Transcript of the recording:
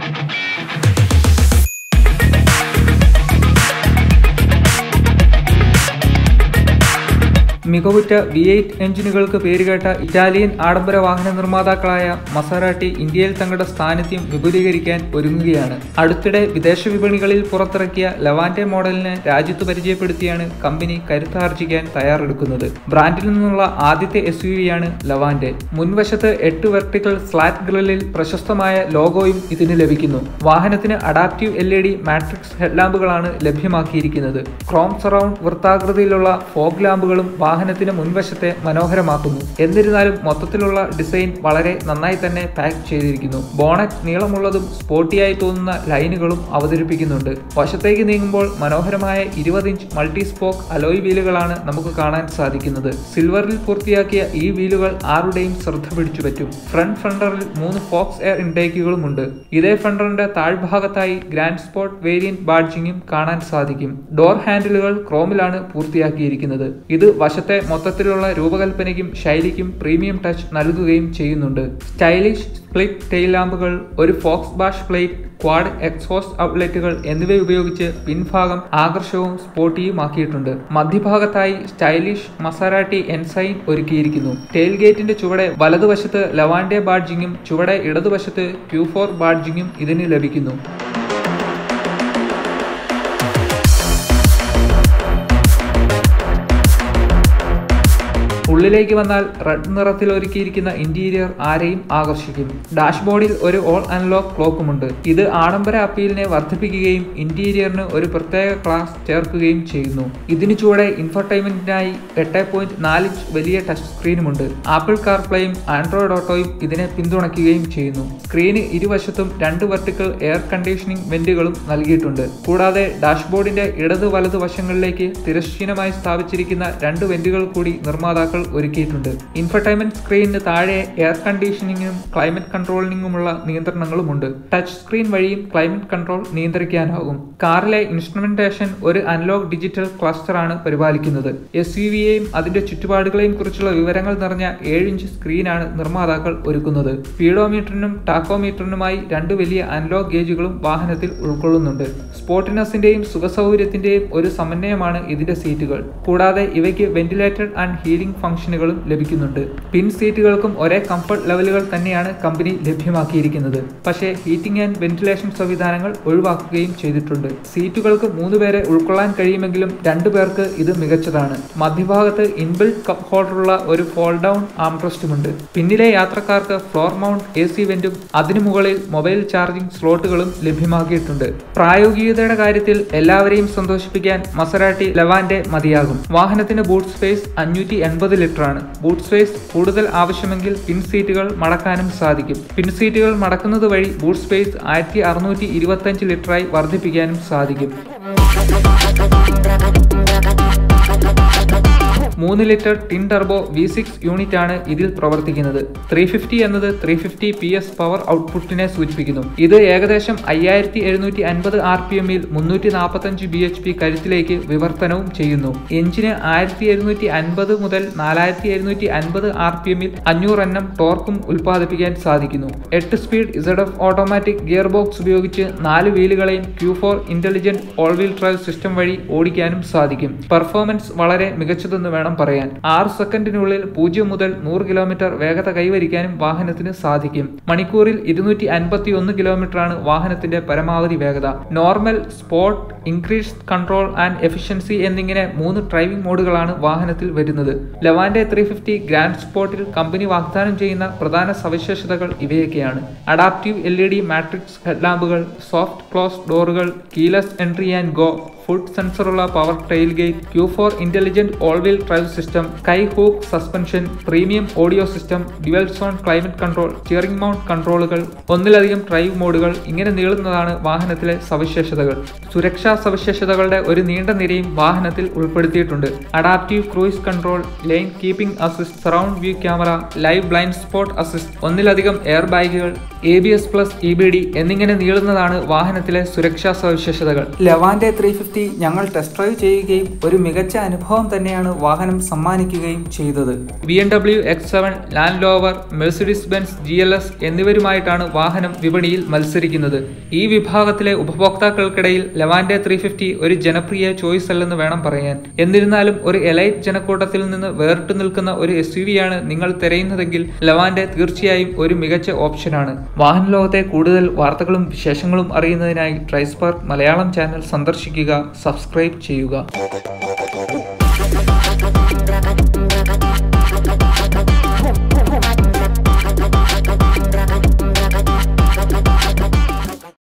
മികവുറ്റ V eight എഞ്ചിനുകൾക്ക് പേരുകേട്ട Italian ആഡംബര വാഹന നിർമ്മാതാക്കളായ മസറാട്ടി ഇന്ത്യയിൽ തങ്ങളുടെ സാന്നിധ്യം വിപുലീകരിക്കാൻ ഒരുങ്ങുകയാണ് അടുത്തിടെ വിദേശ വിപണികളിൽ പുറത്തിറക്കിയ ലവാൻഡെ മോഡലിനെ രാജ്യത്ത് പരിചയപ്പെടുത്തിയാണ് കമ്പനി കരുത്താർജിക്കാൻ തയ്യാറെടുക്കുന്നത് ബ്രാൻഡിൽ നിന്നുള്ള ആദ്യത്തെ എസ് യു വിയാണ് ലവാൻഡെ മുൻവശത്ത് എട്ട് വെർട്ടിക്കൽ സ്ലാറ്റ് ഗ്രില്ലിൽ പ്രശസ്തമായ ലോഗോയും ഇതിന് ലഭിക്കുന്നു വാഹനത്തിന് adaptive L E D matrix ഹെഡ്ലാമ്പുകളാണ് ലഭ്യമാക്കിയിരിക്കുന്നത് ക്രോം സറൗണ്ട് വൃത്താകൃതിയിലുള്ള ഫോഗ് ലാമ്പുകളും വാഹനത്തിന് മുൻവശത്തെ മനോഹരമാക്കുന്നു എന്നിരുന്നാലും മൊത്തത്തിലുള്ള ഡിസൈൻ വളരെ നന്നായി തന്നെ പാക്ക് ചെയ്തിരിക്കുന്നു ബോണറ്റ് നീളമുള്ളതും സ്പോർട്ടിയായി തോന്നുന്ന ലൈനുകളും അവതരിപ്പിക്കുന്നുണ്ട് വശത്തേക്ക് നീങ്ങുമ്പോൾ മനോഹരമായ ഇരുപത് ഇഞ്ച് മൾട്ടി സ്പോക്ക് അലോയ് വീലുകളാണ് നമുക്ക് കാണാൻ സാധിക്കുന്നത് സിൽവറിൽ പൂർത്തിയാക്കിയ ഈ വീലുകൾ ആരുടെയും ശ്രദ്ധ പിടിച്ചു പറ്റും ഫ്രണ്ട് ഫണ്ടറിൽ മൂന്ന് ഫോക്സ് എയർ ഇൻടേക്കുകളും ഉണ്ട് ഇതേ ഫണ്ടറിന്റെ താഴ്ഭാഗത്തായി ഗ്രാൻഡ് സ്പോട്ട് വേരിയന്റ് ബാഡ്ജിങ്ങും കാണാൻ സാധിക്കും ഡോർ ഹാൻഡിലുകൾ ക്രോമിലാണ് പൂർത്തിയാക്കിയിരിക്കുന്നത് ഇത് വശത്തെ മൊത്തത്തിലുള്ള രൂപകൽപ്പനയ്ക്കും ശൈലിക്കും പ്രീമിയം ടച്ച് നൽകുകയും ചെയ്യുന്നുണ്ട് സ്റ്റൈലിഷ് സ്പ്ലിറ്റ് ടെയിൽ ലാമ്പുകൾ ഒരു faux bash plate quad exhaust ഔട്ട്ലെറ്റുകൾ എന്നിവ ഉപയോഗിച്ച് പിൻഭാഗം ആകർഷകവും സ്പോർട്ടിയുമാക്കിയിട്ടുണ്ട് മധ്യഭാഗത്തായി സ്റ്റൈലിഷ് മസാരാട്ടി എൻസൈൻ ഒരുക്കിയിരിക്കുന്നു ടെയിൽ ഗേറ്റിന്റെ ചുവടെ വലതുവശത്ത് ലവാൻഡെ ബാഡ്ജിങ്ങും ചുവടെ ഇടതുവശത്ത് ക്യൂ ഫോർ ബാഡ്ജിങ്ങും ഇതിന് ലഭിക്കുന്നു ഉള്ളിലേക്ക് വന്നാൽ റെഡ് നിറത്തിൽ ഒരുക്കിയിരിക്കുന്ന ഇന്റീരിയർ ആരെയും ആകർഷിക്കും ഡാഷ്ബോർഡിൽ ഒരു ഓൾ അനലോഗ് ക്ലോക്കുമുണ്ട് ഇത് ആഡംബര അപ്പീലിനെ വർദ്ധിപ്പിക്കുകയും ഇന്റീരിയറിന് ഒരു പ്രത്യേക ക്ലാസ് ചേർക്കുകയും ചെയ്യുന്നു ഇതിനു ചുവടെ ഇൻഫർടൈൻമെന്റിനായി എട്ട് പോയിന്റ് നാല് ഇഞ്ച് വലിയ ടച്ച് സ്ക്രീനുമുണ്ട് ആപ്പിൾ കാർപ്ലേയും ആൻഡ്രോയിഡ് ഓട്ടോയും ഇതിനെ പിന്തുണയ്ക്കുകയും ചെയ്യുന്നു സ്ക്രീന് ഇരുവശത്തും രണ്ട് വെർട്ടിക്കൽ എയർ കണ്ടീഷനിംഗ് വെന്റുകളും നൽകിയിട്ടുണ്ട് കൂടാതെ ഡാഷ്ബോർഡിന്റെ ഇടത് വലത് വശങ്ങളിലേക്ക് തിരശ്ചീനമായി സ്ഥാപിച്ചിരിക്കുന്ന രണ്ട് വെന്റുകൾ കൂടി നിർമ്മാതാക്കൾ ഒരുക്കിയിട്ടുണ്ട് ഇൻഫർടൈൻമെന്റ് സ്ക്രീനിന് താഴെ എയർ കണ്ടീഷനിങ്ങും ക്ലൈമറ്റ് കൺട്രോളിംഗുമുള്ള നിയന്ത്രണങ്ങളുമുണ്ട് ടച്ച് സ്ക്രീൻ വഴിയും ക്ലൈമറ്റ് കൺട്രോൾ നിയന്ത്രിക്കാനാകും കാറിലെ ഇൻസ്ട്രുമെന്റേഷൻ ഒരു അനലോഗ് ഡിജിറ്റൽ ക്ലസ്റ്ററാണ് പരിപാലിക്കുന്നത് എസ് യു വിയെയും അതിന്റെ ചുറ്റുപാടുകളെയും കുറിച്ചുള്ള വിവരങ്ങൾ നിറഞ്ഞ ഏഴ് ഇഞ്ച് സ്ക്രീനാണ് നിർമ്മാതാക്കൾ ഒരുക്കുന്നത് സ്പീഡോമീറ്ററിനും ടാക്കോമീറ്ററിനുമായി രണ്ട് വലിയ അനലോഗ് ഗേജുകളും വാഹനത്തിൽ ഉൾക്കൊള്ളുന്നുണ്ട് സ്പോർട്ടിനെസിന്റെയും സുഖസൗകര്യത്തിന്റെയും ഒരു സമന്വയമാണ് ഇതിന്റെ സീറ്റുകൾ കൂടാതെ ഇവയ്ക്ക് വെന്റിലേറ്റഡ് ആൻഡ് ഹീലിംഗ് ഫംഗ്ഷനുകളും ലഭിക്കുന്നുണ്ട് പിൻ സീറ്റുകൾക്കും ഒരേ കംഫർട്ട് ലെവലുകൾ തന്നെയാണ് കമ്പനി ലഭ്യമാക്കിയിരിക്കുന്നത് പക്ഷേ ഹീറ്റിംഗ് ആൻഡ് വെന്റിലേഷൻ സംവിധാനങ്ങൾ ഒഴിവാക്കുകയും ചെയ്തിട്ടുണ്ട് സീറ്റുകൾക്ക് മൂന്ന് പേരെ ഉൾക്കൊള്ളാൻ കഴിയുമെങ്കിലും രണ്ടു പേർക്ക് ഇത് മികച്ചതാണ് മധ്യഭാഗത്ത് ഇൻബിൽറ്റ് കപ്പ് ഹോൾഡറുള്ള ഒരു ഫോൾ ഡൗൺ ആംട്രസ്റ്റുമുണ്ട് പിന്നിലെ യാത്രക്കാർക്ക് ഫ്ലോർ മൗണ്ട് എ സി വെന്റും അതിനു മുകളിൽ മൊബൈൽ ചാർജിംഗ് സ്ലോട്ടുകളും ലഭ്യമാക്കിയിട്ടുണ്ട് പ്രായോഗികതയുടെ കാര്യത്തിൽ എല്ലാവരെയും സന്തോഷിപ്പിക്കാൻ മസറാട്ടി ലവാൻഡെ മതിയാകും വാഹനത്തിന് ബൂട്ട് സ്പേസ് അഞ്ഞൂറ്റി എൺപത് ലിറ്റർ ആണ് ബൂട്ട് സ്പേസ് കൂടുതൽ ആവശ്യമെങ്കിൽ പിൻ സീറ്റുകൾ മടക്കാനും സാധിക്കും പിൻ സീറ്റുകൾ മടക്കുന്നത് വഴി ബൂട്ട് സ്പേസ് ആയിരത്തി അറുന്നൂറ്റി ഇരുപത്തഞ്ച് ലിറ്ററായി വർദ്ധിപ്പിക്കാനും സാധിക്കും മൂന്ന് litre twin turbo V six unit ആണ് ഇതിൽ പ്രവർത്തിക്കുന്നത് ത്രീ ഫിഫ്റ്റി എന്നത് three fifty P S power ഔട്ട്പുട്ടിനെ സൂചിപ്പിക്കുന്നു ഇത് ഏകദേശം അയ്യായിരത്തി എഴുന്നൂറ്റി അൻപത് ആർ പി എമ്മിൽ മുന്നൂറ്റി നാൽപ്പത്തഞ്ച് ബി എച്ച് പി കരുത്തിലേക്ക് വിവർത്തനവും ചെയ്യുന്നു എഞ്ചിന് ആയിരത്തി എഴുന്നൂറ്റി അൻപത് മുതൽ നാലായിരത്തി എഴുന്നൂറ്റി അൻപത് ആർ പി എമ്മിൽ അഞ്ഞൂറ് എണ്ണം ടോർക്കും ഉൽപ്പാദിപ്പിക്കാൻ സാധിക്കുന്നു എട്ട് speed Z F automatic gear box ഉപയോഗിച്ച് നാല് വീലുകളെയും Q four intelligent all wheel drive system വഴി ഓടിക്കാനും സാധിക്കും പെർഫോമൻസ് വളരെ മികച്ചതെന്ന് വേണം പറയാൻ ആറ് സെക്കൻഡിനുള്ളിൽ പൂജ്യം മുതൽ നൂറ് കിലോമീറ്റർ വേഗത കൈവരിക്കാനും വാഹനത്തിന് സാധിക്കും മണിക്കൂറിൽ ഇരുന്നൂറ്റി അൻപത്തി ഒന്ന് കിലോമീറ്റർ ആണ് വാഹനത്തിന്റെ പരമാവധി വേഗത normal sport increase control and efficiency എന്നിങ്ങനെ മൂന്ന് ഡ്രൈവിംഗ് മോഡുകളാണ് വാഹനത്തിൽ വരുന്നത് ലവാൻഡെ ത്രീ ഫിഫ്റ്റി ഗ്രാൻഡ് സ്പോർട്ടിൽ കമ്പനി വാഗ്ദാനം ചെയ്യുന്ന പ്രധാന സവിശേഷതകൾ ഇവയൊക്കെയാണ് adaptive L E D matrix ഹെഡ്ലാമ്പുകൾ സോഫ്റ്റ് ക്ലോസ് ഡോറുകൾ keyless entry and go foot സെൻസറുള്ള power tail gate Q four intelligent all wheel drive system skyhook suspension premium audio system dual zone climate control steering mount കൺട്രോളുകൾ ഒന്നിലധികം drive മോഡുകൾ ഇങ്ങനെ നീളുന്നതാണ് വാഹനത്തിലെ സവിശേഷതകൾ സുരക്ഷാ സവിശേഷതകളുടെ ഒരു നീണ്ട നിരയും വാഹനത്തിൽ ഉൾപ്പെടുത്തിയിട്ടുണ്ട് adaptive cruise control lane keeping assist surround view camera live blind spot assist ഒന്നിലധികം എയർ ബാഗുകൾ A B S plus E B D എന്നിങ്ങനെ നീളുന്നതാണ് വാഹനത്തിലെ സുരക്ഷാ സവിശേഷതകൾ ലവാൻഡെ ത്രീ ഫിഫ്റ്റി ഫിഫ്റ്റി ഞങ്ങൾ ടെസ്റ്റ് ഡ്രൈവ് ചെയ്യുകയും ഒരു മികച്ച അനുഭവം തന്നെയാണ് വാഹനം സമ്മാനിക്കുകയും ചെയ്തത് B M W X seven Land Rover Mercedes Benz G L S എന്നിവരുമായിട്ടാണ് വാഹനം വിപണിയിൽ മത്സരിക്കുന്നത് ഈ വിഭാഗത്തിലെ ഉപഭോക്താക്കൾക്കിടയിൽ ലെവാൻഡെ ത്രീ ഫിഫ്റ്റി ഒരു ജനപ്രിയ ചോയ്സ് അല്ലെന്ന് വേണം പറയാൻ എന്നിരുന്നാലും ഒരു എലൈറ്റ് ജനക്കൂട്ടത്തിൽ നിന്ന് വേറിട്ടു നിൽക്കുന്ന ഒരു എസ് യു വിയാണ് നിങ്ങൾ തിരയുന്നതെങ്കിൽ ലെവാൻഡെ തീർച്ചയായും ഒരു മികച്ച ഓപ്ഷനാണ് വാഹന ലോകത്തെ കൂടുതൽ വാർത്തകളും വിശേഷങ്ങളും അറിയുന്നതിനായി ട്രൈസ്പാർക്ക് മലയാളം ചാനൽ സന്ദർശിക്കുക സബ്സ്ക്രൈബ് ചെയ്യുക